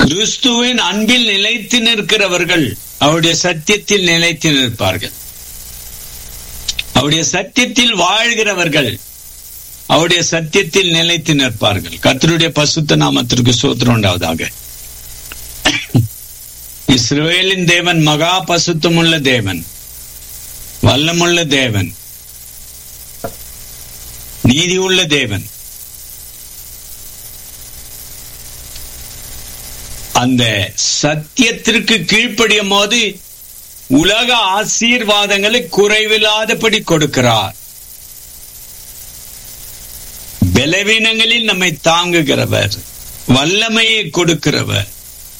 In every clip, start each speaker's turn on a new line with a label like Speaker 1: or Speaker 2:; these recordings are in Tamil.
Speaker 1: கிறிஸ்துவின் அன்பில் நிலைத்து நிற்கிறவர்கள் அவருடைய சத்தியத்தில் நிலைத்து நிற்பார்கள் அவருடைய சத்தியத்தில் வாழ்கிறவர்கள் அவருடைய சத்தியத்தில் நிலைத்து நிற்பார்கள் கர்த்தருடைய பசுத்த நாமத்திற்கு சோத்திரம் உண்டாவதாக இஸ்ரவேலின் தேவன் மகா பசுத்தமுள்ள தேவன் வல்லமுள்ள தேவன் நீதியுள்ள தேவன் அந்த சத்தியத்திற்கு கீழ்ப்படியும் போது உலக ஆசீர்வாதங்களை குறைவில்லாதபடி கொடுக்கிறார் பலவீனங்களில் நம்மை தாங்குகிறவர் வல்லமையை கொடுக்கிறவர்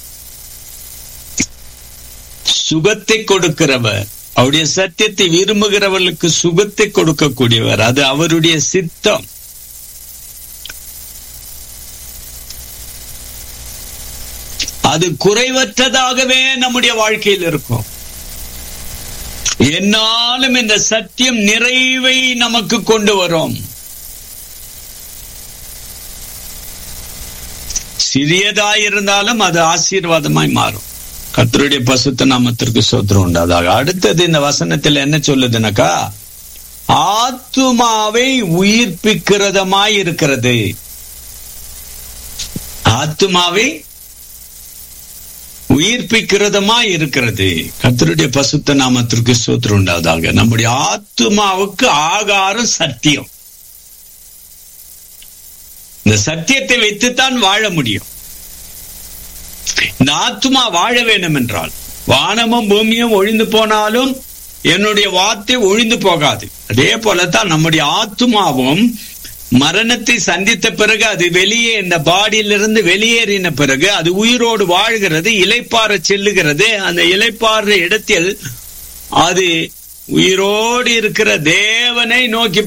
Speaker 1: சுகத்தை கொடுக்கிறவர் அவருடைய சத்தியத்தை விரும்புகிறவர்களுக்கு சுகத்தை கொடுக்கக்கூடியவர் அது அவருடைய சித்தம் அது குறைவற்றதாகவே நம்முடைய வாழ்க்கையில் இருக்கும் என்னாலும் இந்த சத்தியம் நிறைவை நமக்கு கொண்டு வரும் சிறியதாயிருந்தாலும் அது ஆசீர்வாதமாய் மாறும் கத்தருடைய பசுத்த நாமத்திற்கு சோத்திரம் உண்டாதாக அடுத்தது இந்த வசனத்தில் என்ன சொல்லுதுனாக்கா ஆத்துமாவை உயிர்ப்பிக்கிறதமாய் இருக்கிறது ஆத்துமாவை உயிர்ப்பிக்கிறதுமா இருக்கிறது கத்தருடைய பசுத்த நாமத்திற்கு சோத்திரம் உண்டாவதாக நம்முடைய ஆத்துமாவுக்கு ஆகாரம் சத்தியம் இந்த சத்தியத்தை வைத்துத்தான் வாழ முடியும் இந்த ஆத்துமா வாழ வேண்டும் என்றால் வானமும் பூமியும் ஒழிந்து போனாலும் என்னுடைய வார்த்தை ஒழிந்து போகாது அதே போலத்தான் நம்முடைய ஆத்துமாவும் மரணத்தை சந்தித்த பிறகு அது வெளியே இந்த பாடியிலிருந்து வெளியேறின பிறகு அது உயிரோடு வாழ்கிறது இலைப்பாற செல்லுகிறது அந்த இலைப்பாற இடத்தில் அது உயிரோடு இருக்கிற தேவனை நோக்கி